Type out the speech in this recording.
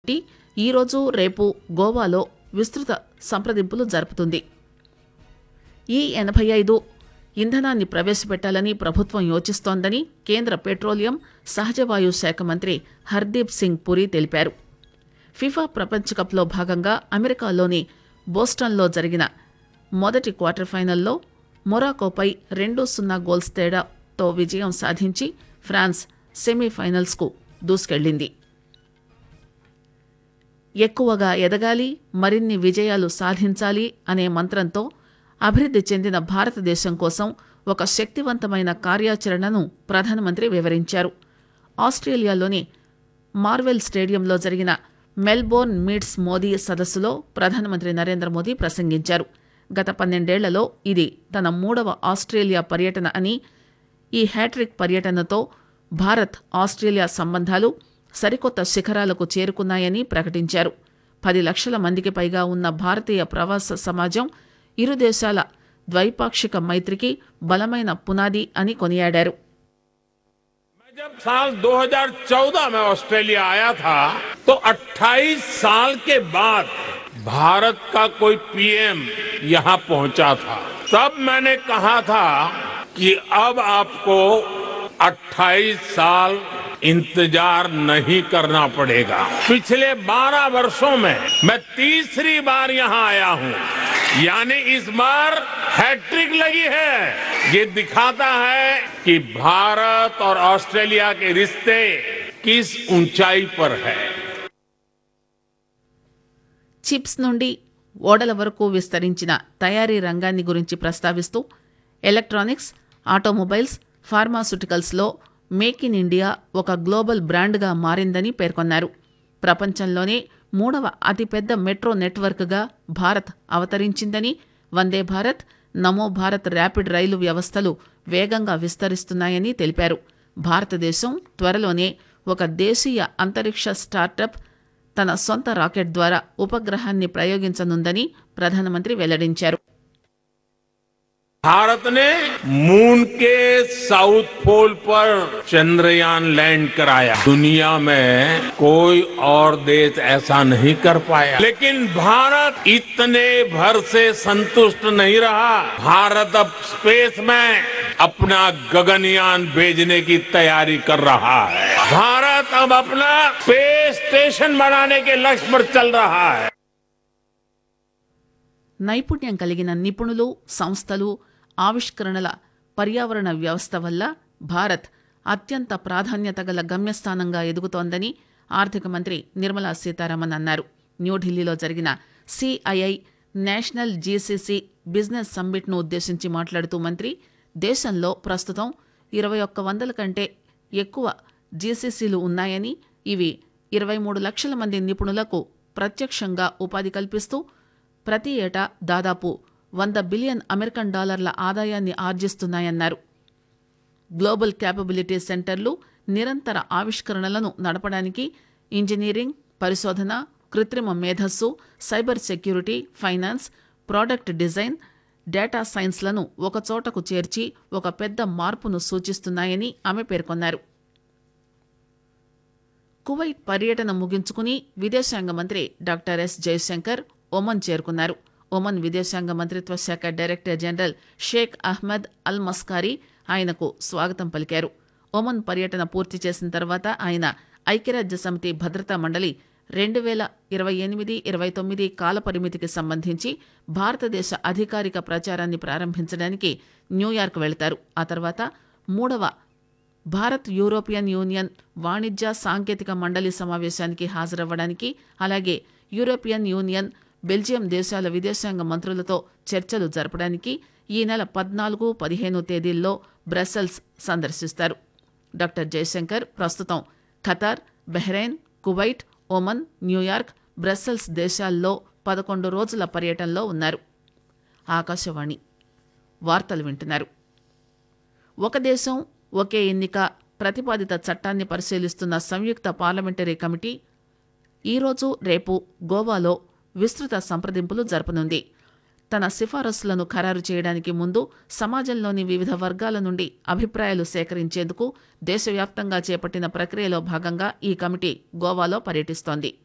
committee ఈరోజు రేపు గోవాలో విస్తృత సంప్రదింపులు జరుపుతుంది ఈ ఎనభై ఐదు ఇంధనాన్ని ప్రవేశపెట్టాలని ప్రభుత్వం యోచిస్తోందని కేంద్ర పెట్రోలియం సహజవాయు శాఖ మంత్రి హర్దీప్ సింగ్ పురి తెలిపారు ఫిఫా ప్రపంచ కప్లో భాగంగా అమెరికాలోని బోస్టన్లో జరిగిన మొదటి క్వార్టర్ ఫైనల్లో మొరాకోపై రెండు సున్నా గోల్స్ తేడాతో విజయం సాధించి ఫ్రాన్స్ సెమీఫైనల్స్కు దూసుకెళ్లింది ఎక్కువగా ఎదగాలి మరిన్ని విజయాలు సాధించాలి అనే మంత్రంతో అభివృద్ధి చెందిన భారతదేశం కోసం ఒక శక్తివంతమైన కార్యాచరణను ప్రధానమంత్రి వివరించారు ఆస్ట్రేలియాలోని మార్వెల్ స్టేడియంలో జరిగిన మెల్బోర్న్ మీట్స్ మోదీ సదస్సులో ప్రధానమంత్రి నరేంద్ర మోదీ ప్రసంగించారు గత పన్నెండేళ్లలో ఇది తన మూడవ ఆస్ట్రేలియా పర్యటన అని ఈ హ్యాట్రిక్ పర్యటనతో భారత్ ఆస్ట్రేలియా సంబంధాలు సరికొత్త శిఖరాలకు చేరుకున్నాయని ప్రకటించారు పది లక్షల మందికి పైగా ఉన్న భారతీయ ప్రవాస సమాజం ఇరు దేశాల ద్వైపాక్షిక మైత్రికి బలమైన పునాది అని కొనియాడారు मैं जब साल 2014 में ऑस्ट्रेलिया आया था तो 28 साल के बाद भारत का कोई पीएम यहां पहुंचा था तब मैंने कहा था कि अब आपको 28 साल इंतजार नहीं करना पड़ेगा पिछले 12 वर्षों में मैं तीसरी बार यहां आया हूं यानी इस बार हैट्रिक लगी है ये दिखाता है कि भारत और ऑस्ट्रेलिया के रिश्ते किस ऊंचाई पर है చిప్స్ నుండి ఓడల వరకు విస్తరించిన తయారీ రంగాన్ని గురించి ప్రస్తావిస్తూ ఎలక్ట్రానిక్స్ ఆటోమొబైల్స్ ఫార్మాస్యూటికల్స్లో మేక్ ఇన్ ఇండియా ఒక గ్లోబల్ బ్రాండ్గా మారిందని పేర్కొన్నారు ప్రపంచంలోనే మూడవ అతిపెద్ద మెట్రో నెట్వర్క్గా భారత్ అవతరించిందని వందే భారత్ నమో భారత్ ర్యాపిడ్ రైలు వ్యవస్థలు వేగంగా విస్తరిస్తున్నాయని తెలిపారు భారతదేశం త్వరలోనే ఒక దేశీయ అంతరిక్ష స్టార్టప్ తన సొంత రాకెట్ ద్వారా ఉపగ్రహాన్ని ప్రయోగించనుందని ప్రధానమంత్రి వెల్లడించారు भारत ने मून के साउथ पोल पर चंद्रयान लैंड कराया दुनिया में कोई और देश ऐसा नहीं कर पाया लेकिन भारत इतने भर से संतुष्ट नहीं रहा भारत अब स्पेस में अपना गगनयान भेजने की तैयारी कर रहा है भारत अब अपना स्पेस स्टेशन बनाने के लक्ष्य पर चल रहा है నైపుణ్యం కలిగిన నిపుణులు సంస్థలు ఆవిష్కరణల పర్యావరణ వ్యవస్థ వల్ల భారత్ అత్యంత ప్రాధాన్యత గల గమ్యస్థానంగా ఎదుగుతోందని ఆర్థిక మంత్రి నిర్మలా సీతారామన్ అన్నారు న్యూఢిల్లీలో జరిగిన సిఐఐ నేషనల్ జీసీసీ బిజినెస్ సమ్మిట్ను ఉద్దేశించి మాట్లాడుతూ మంత్రి దేశంలో ప్రస్తుతం ఇరవై ఒక్క వందల కంటే ఎక్కువ జీసీసీలు ఉన్నాయని ఇవి ఇరవై మూడు లక్షల మంది నిపుణులకు ప్రత్యక్షంగా ఉపాధి కల్పిస్తూ ప్రతి ఏటా దాదాపు వంద బిలియన్ అమెరికన్ డాలర్ల ఆదాయాన్ని ఆర్జిస్తున్నాయన్నారు గ్లోబల్ క్యాపబిలిటీ సెంటర్లు నిరంతర ఆవిష్కరణలను నడపడానికి ఇంజనీరింగ్ పరిశోధన కృత్రిమ మేధస్సు cyber security finance product design data సైన్స్లను ఒకచోటకు చేర్చి ఒక పెద్ద మార్పును సూచిస్తున్నాయని ఆమె పేర్కొన్నారు కువైట్ పర్యటన ముగించుకుని విదేశాంగ మంత్రి డాక్టర్ ఎస్ జయశంకర్ ఒమన్ చేరుకున్నారు ఒమన్ విదేశాంగ మంత్రిత్వ శాఖ director general Sheikh Ahmed Al Maskari ఆయనకు స్వాగతం పలికారు ఒమన్ పర్యటన పూర్తి చేసిన తర్వాత ఆయన ఐక్యరాజ్య సమితి భద్రతా మండలి రెండు వేల ఇరవై ఎనిమిది ఇరవై తొమ్మిది కాల పరిమితికి సంబంధించి భారతదేశ అధికారిక ప్రచారాన్ని ప్రారంభించడానికి న్యూయార్క్ వెళతారు ఆ తర్వాత మూడవ భారత్ యూరోపియన్ యూనియన్ వాణిజ్య సాంకేతిక మండలి సమావేశానికి హాజరవ్వడానికి అలాగే యూరోపియన్ యూనియన్ బెల్జియం దేశాల విదేశాంగ మంత్రులతో చర్చలు జరపడానికి ఈ నెల పద్నాలుగు పదిహేను తేదీల్లో బ్రసెల్స్ సందర్శిస్తారు డాక్టర్ జయశంకర్ ప్రస్తుతం Qatar Bahrain Kuwait Oman New York Brussels దేశాల్లో పదకొండు రోజుల పర్యటనలో ఉన్నారు ఆకాశవాణి వార్తలు వింటున్నారు ఒక దేశం ఒకే ఎన్నిక ప్రతిపాదిత చట్టాన్ని పరిశీలిస్తున్న సంయుక్త పార్లమెంటరీ కమిటీ ఈరోజు రేపు గోవాలో విస్తృత సంప్రదింపులు జరపనుంది తన సిఫారసులను ఖరారు చేయడానికి ముందు సమాజంలోని వివిధ వర్గాల నుండి అభిప్రాయాలు సేకరించేందుకు దేశవ్యాప్తంగా చేపట్టిన ప్రక్రియలో భాగంగా ఈ కమిటీ గోవాలో పర్యటిస్తోంది